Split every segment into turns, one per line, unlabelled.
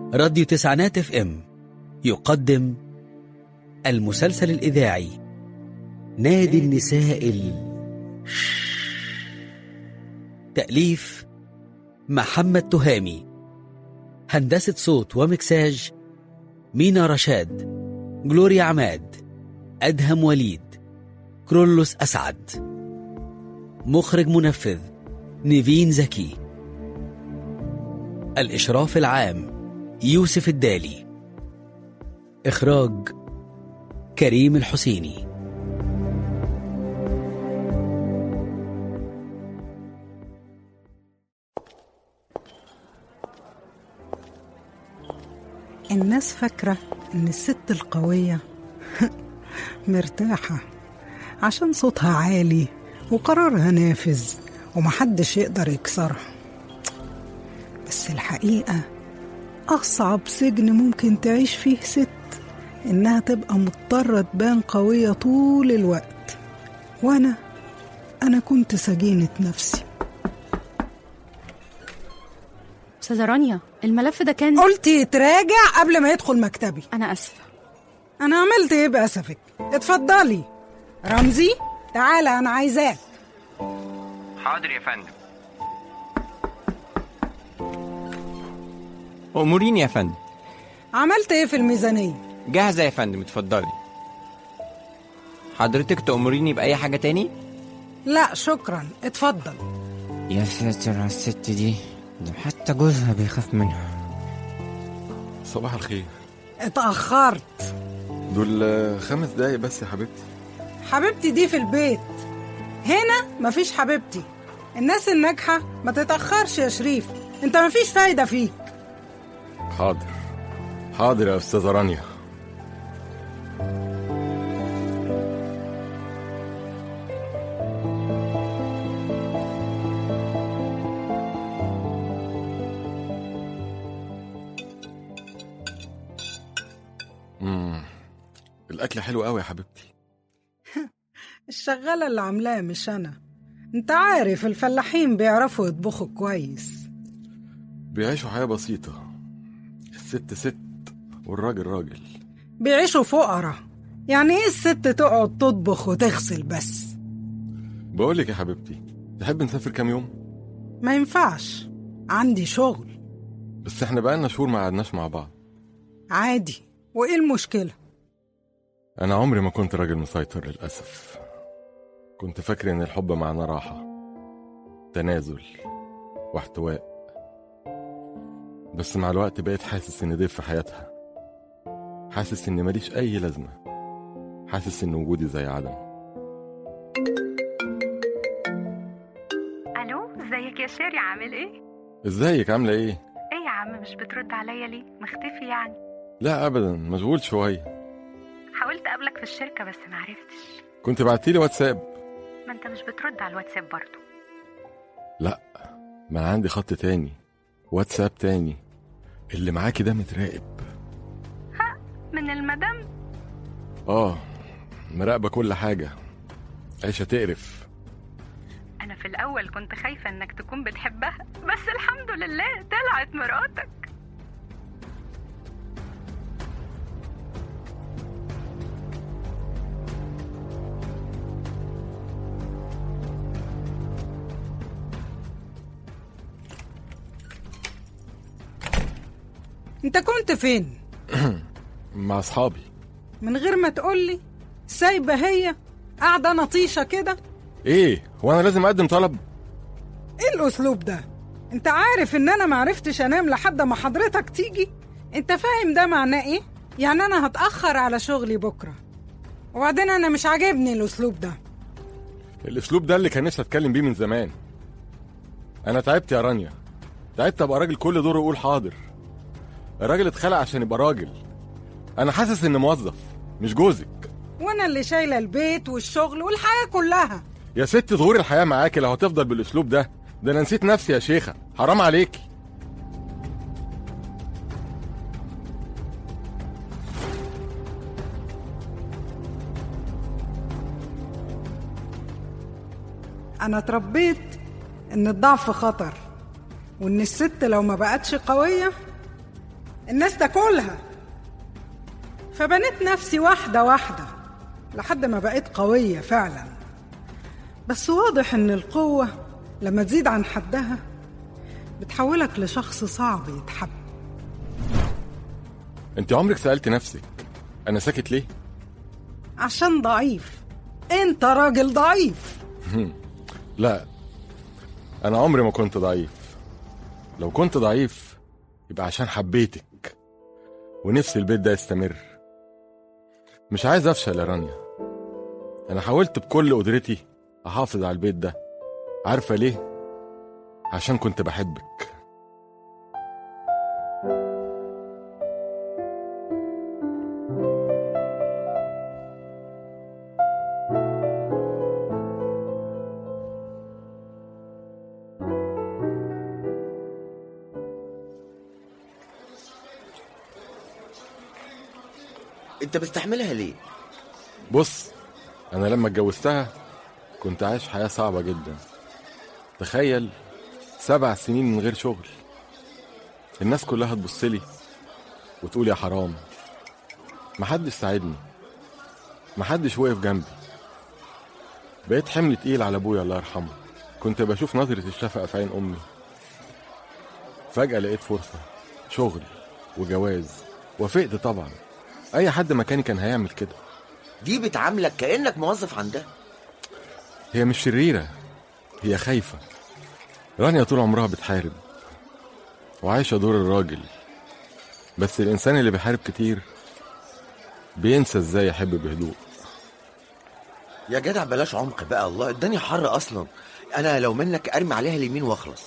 راديو تسعينات اف ام يقدم المسلسل الإذاعي نادي النساء ال تأليف محمد تهامي هندسة صوت ومكساج مينا رشاد جلوريا عماد أدهم وليد كرولوس أسعد مخرج منفذ نيفين زكي الإشراف العام يوسف الدالي إخراج كريم الحسيني
الناس فاكرة إن الست القوية مرتاحة عشان صوتها عالي وقرارها نافذ ومحدش يقدر يكسرها بس الحقيقة أصعب سجن ممكن تعيش فيه ست إنها تبقى مضطرة تبان قوية طول الوقت وأنا أنا كنت سجينة نفسي
استاذة رانيا الملف ده كان
قلت يتراجع قبل ما يدخل مكتبي
انا اسفة
أنا عملت إيه بأسفك اتفضلي رمزي تعالى أنا عايزاك
حاضر يا فندم أموريني يا فندم
عملت إيه في الميزانية
جاهزة يا فندم اتفضلي حضرتك تأمريني بأي حاجة تاني؟
لا شكرا اتفضل
يا ساتر على الست دي ده حتى جوزها بيخاف منها
صباح الخير
اتأخرت
دول آه، خمس دقايق بس يا حبيبتي
حبيبتي دي في البيت هنا مفيش حبيبتي الناس الناجحة ما تتأخرش يا شريف انت مفيش فايدة فيك
حاضر حاضر يا استاذه رانيا مم. الاكل حلو قوي يا حبيبتي
الشغالة اللي عاملاه مش أنا انت عارف الفلاحين بيعرفوا يطبخوا كويس
بيعيشوا حياه بسيطه الست ست والراجل راجل
بيعيشوا فقراء يعني ايه الست تقعد تطبخ وتغسل بس
بقول لك يا حبيبتي تحب نسافر كام يوم
ما ينفعش عندي شغل
بس احنا بقالنا شهور ما قعدناش مع بعض
عادي وايه المشكلة
انا عمري ما كنت راجل مسيطر للاسف كنت فاكر ان الحب معناه راحه تنازل واحتواء بس مع الوقت بقيت حاسس اني ضيف في حياتها حاسس اني ماليش اي لازمه حاسس ان وجودي زي عدم
الو ازيك يا شيري عامل ايه
ازيك عامله ايه
ايه يا عم مش بترد عليا ليه مختفي يعني
لا ابدا مشغول شويه
حاولت اقابلك في الشركه بس معرفتش
كنت بعتيلي واتساب
ما انت مش بترد على الواتساب برضو
لا ما أنا عندي خط تاني واتساب تاني اللي معاكي ده متراقب
من المدام
اه مراقبه كل حاجه عيشه تقرف
انا في الاول كنت خايفه انك تكون بتحبها بس الحمد لله طلعت مراتك
انت كنت فين
مع اصحابي
من غير ما تقولي سايبة هي قاعدة نطيشة كده
ايه هو انا لازم اقدم طلب
ايه الاسلوب ده انت عارف ان انا معرفتش انام لحد ما حضرتك تيجي انت فاهم ده معناه ايه يعني انا هتاخر على شغلي بكره وبعدين انا مش عاجبني الاسلوب ده
الاسلوب ده اللي كان نفسي اتكلم بيه من زمان انا تعبت يا رانيا تعبت ابقى راجل كل دور يقول حاضر الراجل اتخلق عشان يبقى راجل انا حاسس اني موظف مش جوزك
وانا اللي شايله البيت والشغل والحياه كلها
يا ست ظهور الحياه معاكي لو هتفضل بالاسلوب ده ده انا نسيت نفسي يا شيخه حرام عليكي
انا اتربيت ان الضعف خطر وان الست لو ما بقتش قويه الناس تاكلها فبنيت نفسي واحدة واحدة لحد ما بقيت قوية فعلا بس واضح إن القوة لما تزيد عن حدها بتحولك لشخص صعب يتحب
انت عمرك سألت نفسك انا ساكت ليه
عشان ضعيف انت راجل ضعيف
لا انا عمري ما كنت ضعيف لو كنت ضعيف يبقى عشان حبيتك ونفسي البيت ده يستمر مش عايز افشل يا رانيا انا حاولت بكل قدرتي احافظ على البيت ده عارفه ليه عشان كنت بحبك
انت مستحملها ليه
بص انا لما اتجوزتها كنت عايش حياه صعبه جدا تخيل سبع سنين من غير شغل الناس كلها تبص لي وتقول يا حرام محدش ساعدني محدش وقف جنبي بقيت حمل تقيل على ابويا الله يرحمه كنت بشوف نظرة الشفقة في عين أمي فجأة لقيت فرصة شغل وجواز وافقت طبعا أي حد مكاني كان هيعمل كده
دي بتعاملك كانك موظف عندها
هي مش شريرة هي خايفة رانيا طول عمرها بتحارب وعايشة دور الراجل بس الإنسان اللي بيحارب كتير بينسى ازاي يحب بهدوء
يا جدع بلاش عمق بقى الله الدنيا حر اصلا انا لو منك ارمي عليها اليمين واخلص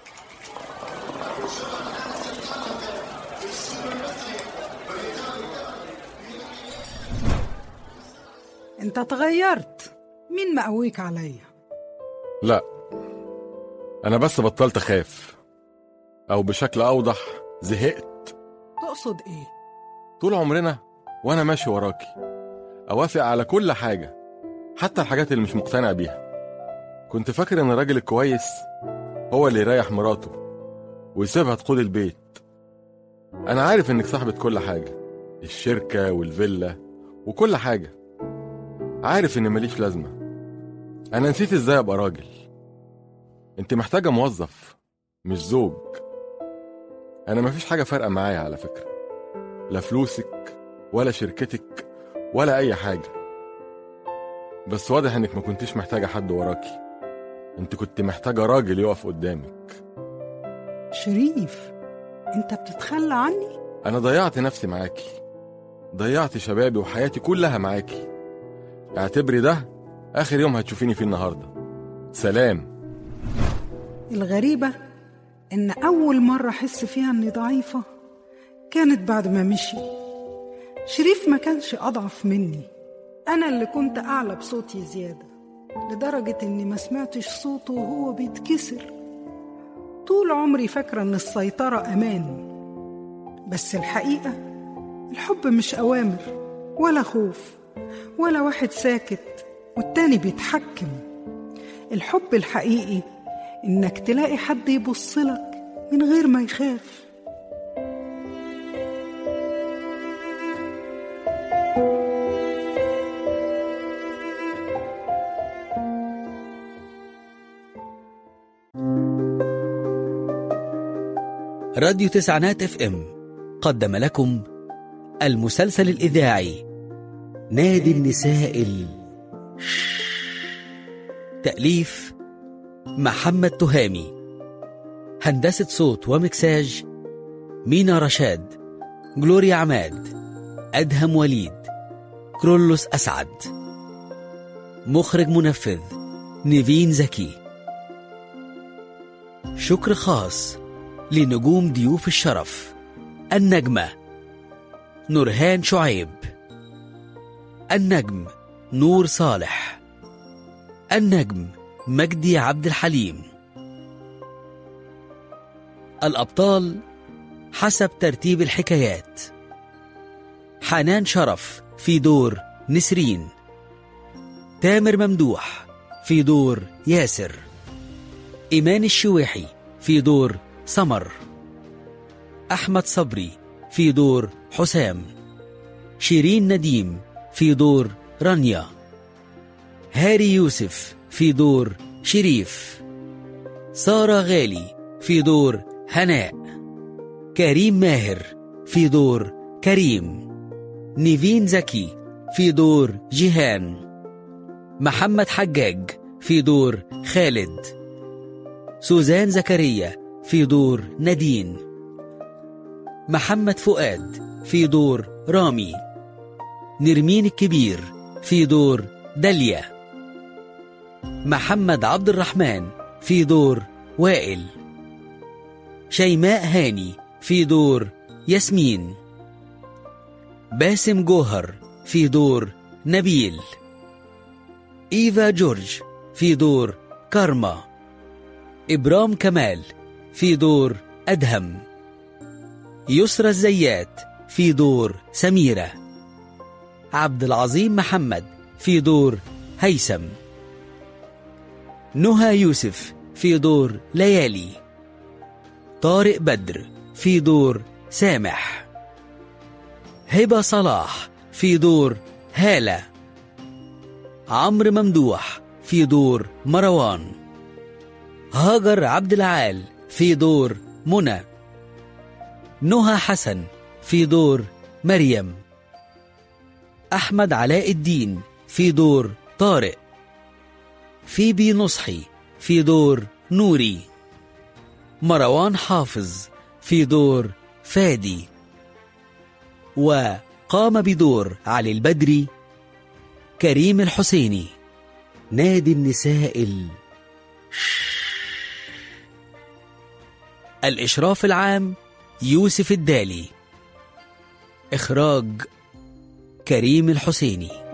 انت اتغيرت مين مقويك عليا
لا أنا بس بطلت أخاف أو بشكل أوضح زهقت
تقصد ايه
طول عمرنا وأنا ماشي وراكي أوافق على كل حاجة حتى الحاجات اللي مش مقتنع بيها كنت فاكر إن الراجل الكويس هو اللي يريح مراته ويسيبها تقود البيت أنا عارف إنك صاحبة كل حاجة الشركة والفيلا وكل حاجة عارف إن ماليش لازمة أنا نسيت إزاي أبقى راجل أنت محتاجة موظف مش زوج أنا مفيش حاجة فارقة معايا على فكرة لا فلوسك ولا شركتك ولا أي حاجة بس واضح إنك ما كنتيش محتاجة حد وراكي أنت كنت محتاجة راجل يقف قدامك
شريف انت بتتخلى عني
أنا ضيعت نفسي معاكي ضيعت شبابي وحياتي كلها معاكي اعتبري ده آخر يوم هتشوفيني فيه النهاردة سلام
الغريبة إن أول مرة أحس فيها إني ضعيفة كانت بعد ما مشي شريف ما كانش أضعف مني أنا اللي كنت أعلى بصوتي زيادة لدرجة إني ما سمعتش صوته وهو بيتكسر طول عمري فاكرة إن السيطرة أمان بس الحقيقة الحب مش أوامر ولا خوف ولا واحد ساكت والتاني بيتحكم الحب الحقيقي إنك تلاقي حد يبصلك من غير ما يخاف
راديو تسعينات اف ام قدم لكم المسلسل الإذاعي نادي النساء ال... تأليف محمد تهامي هندسة صوت ومكساج مينا رشاد جلوريا عماد أدهم وليد كرولوس أسعد مخرج منفذ نيفين زكي شكر خاص لنجوم ضيوف الشرف النجمة نورهان شعيب النجم نور صالح النجم مجدي عبد الحليم الأبطال حسب ترتيب الحكايات حنان شرف في دور نسرين تامر ممدوح في دور ياسر إيمان الشويحي في دور سمر أحمد صبري في دور حسام شيرين نديم في دور رانيا هاري يوسف في دور شريف سارة غالي في دور هناء كريم ماهر في دور كريم نيفين زكي في دور جيهان محمد حجاج في دور خالد سوزان زكريا في دور نادين محمد فؤاد في دور رامي نرمين الكبير في دور داليا محمد عبد الرحمن في دور وائل شيماء هاني في دور ياسمين باسم جوهر في دور نبيل إيفا جورج في دور كارما إبرام كمال في دور أدهم يسرى الزيات في دور سميرة عبد العظيم محمد في دور هيثم نهى يوسف في دور ليالي طارق بدر في دور سامح هبة صلاح في دور هالة عمرو ممدوح في دور مروان هاجر عبد العال في دور منى نهى حسن في دور مريم أحمد علاء الدين في دور طارق فيبي نصحي في دور نوري مروان حافظ في دور فادي وقام بدور علي البدري كريم الحسيني نادي النساء ال... الإشراف العام يوسف الدالي إخراج كريم الحسيني